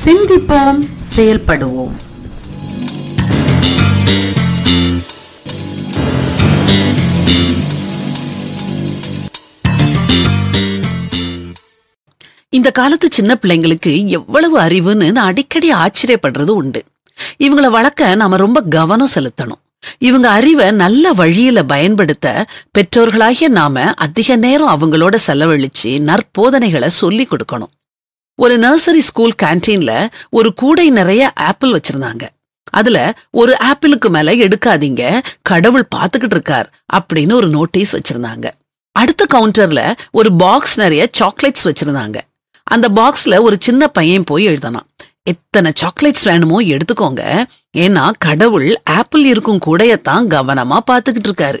சிந்திப்போம் செயல்படுவோம் இந்த காலத்து சின்ன பிள்ளைங்களுக்கு எவ்வளவு அறிவுன்னு நான் அடிக்கடி ஆச்சரியப்படுறது உண்டு இவங்கள வளர்க்க நாம ரொம்ப கவனம் செலுத்தணும் இவங்க அறிவை நல்ல வழியில பயன்படுத்த பெற்றோர்களாகிய நாம அதிக நேரம் அவங்களோட செலவழிச்சு நற்போதனைகளை சொல்லி கொடுக்கணும் ஒரு நர்சரி ஸ்கூல் கேண்டீன்ல ஒரு கூடை நிறைய ஆப்பிள் வச்சிருந்தாங்க அதுல ஒரு ஆப்பிளுக்கு மேல எடுக்காதீங்க கடவுள் பாத்துக்கிட்டு இருக்கார் அப்படின்னு ஒரு நோட்டீஸ் வச்சிருந்தாங்க அடுத்த கவுண்டர்ல ஒரு பாக்ஸ் நிறைய சாக்லேட்ஸ் வச்சிருந்தாங்க அந்த பாக்ஸ்ல ஒரு சின்ன பையன் போய் எழுதனான் எத்தனை சாக்லேட்ஸ் வேணுமோ எடுத்துக்கோங்க ஏன்னா கடவுள் ஆப்பிள் இருக்கும் கூடையத்தான் கவனமா பாத்துக்கிட்டு இருக்காரு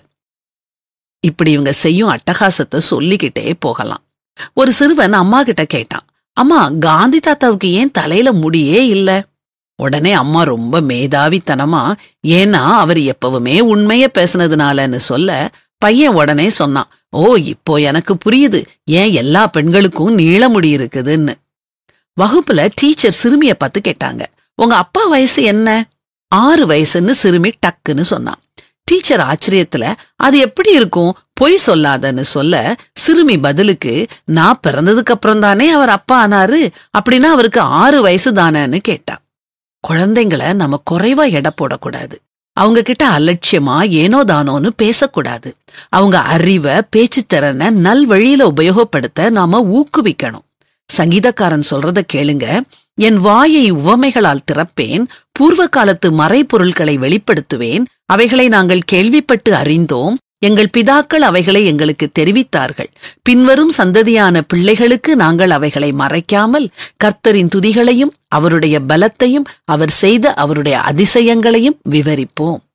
இப்படி இவங்க செய்யும் அட்டகாசத்தை சொல்லிக்கிட்டே போகலாம் ஒரு சிறுவன் அம்மா கிட்ட கேட்டான் அம்மா காந்தி தாத்தாவுக்கு ஏன் தலையில முடியே இல்ல உடனே அம்மா ரொம்ப மேதாவித்தனமா ஏன்னா அவர் எப்பவுமே உண்மைய பேசுனதுனாலன்னு சொல்ல பையன் உடனே சொன்னான் ஓ இப்போ எனக்கு புரியுது ஏன் எல்லா பெண்களுக்கும் நீள முடி இருக்குதுன்னு வகுப்புல டீச்சர் சிறுமிய பார்த்து கேட்டாங்க உங்க அப்பா வயசு என்ன ஆறு வயசுன்னு சிறுமி டக்குன்னு சொன்னான் டீச்சர் ஆச்சரியத்துல அது எப்படி இருக்கும் பொய் சொல்லாதன்னு சொல்ல சிறுமி பதிலுக்கு நான் பிறந்ததுக்கு அப்புறம் தானே அவர் அப்பா ஆனாரு அப்படின்னா அவருக்கு ஆறு வயசு தானேன்னு கேட்டா குழந்தைங்கள நம்ம குறைவா எடை போடக்கூடாது அவங்க கிட்ட அலட்சியமா ஏனோ தானோன்னு பேசக்கூடாது அவங்க அறிவை பேச்சுத்திறனை நல் வழியில உபயோகப்படுத்த நாம ஊக்குவிக்கணும் சங்கீதக்காரன் சொல்றத கேளுங்க என் வாயை உவமைகளால் திறப்பேன் பூர்வ காலத்து மறைபொருள்களை வெளிப்படுத்துவேன் அவைகளை நாங்கள் கேள்விப்பட்டு அறிந்தோம் எங்கள் பிதாக்கள் அவைகளை எங்களுக்கு தெரிவித்தார்கள் பின்வரும் சந்ததியான பிள்ளைகளுக்கு நாங்கள் அவைகளை மறைக்காமல் கர்த்தரின் துதிகளையும் அவருடைய பலத்தையும் அவர் செய்த அவருடைய அதிசயங்களையும் விவரிப்போம்